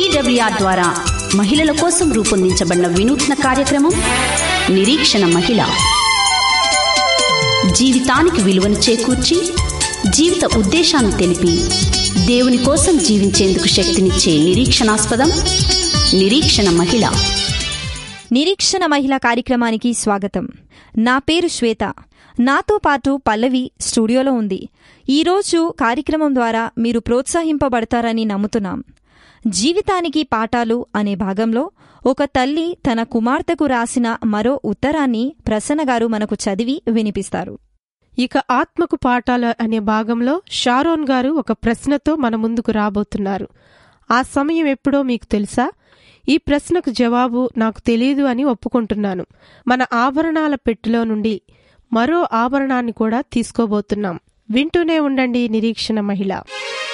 TWR ద్వారా మహిళల కోసం రూపొందించబడిన వినూత్న కార్యక్రమం నిరీక్షణ మహిళ జీవితానికి విలువను చేకూర్చి జీవిత ఉద్దేశాన్ని తెలిపి దేవుని కోసం జీవించేందుకు శక్తినిచ్చే నిరీక్షణాస్పదం నిరీక్షణ మహిళ నిరీక్షణ మహిళా కార్యక్రమానికి స్వాగతం నా పేరు శ్వేత నాతో పాటు పల్లవి స్టూడియోలో ఉంది ఈరోజు కార్యక్రమం ద్వారా మీరు ప్రోత్సహింపబడతారని నమ్ముతున్నాం జీవితానికి పాఠాలు అనే భాగంలో ఒక తల్లి తన కుమార్తెకు రాసిన మరో ఉత్తరాన్ని ప్రసన్న గారు మనకు చదివి వినిపిస్తారు ఇక ఆత్మకు పాఠాలు అనే భాగంలో షారోన్ గారు ఒక ప్రశ్నతో మన ముందుకు రాబోతున్నారు ఆ సమయం ఎప్పుడో మీకు తెలుసా ఈ ప్రశ్నకు జవాబు నాకు తెలియదు అని ఒప్పుకుంటున్నాను మన ఆభరణాల పెట్టెలో నుండి మరో ఆభరణాన్ని కూడా తీసుకోబోతున్నాం వింటూనే ఉండండి నిరీక్షణ మహిళ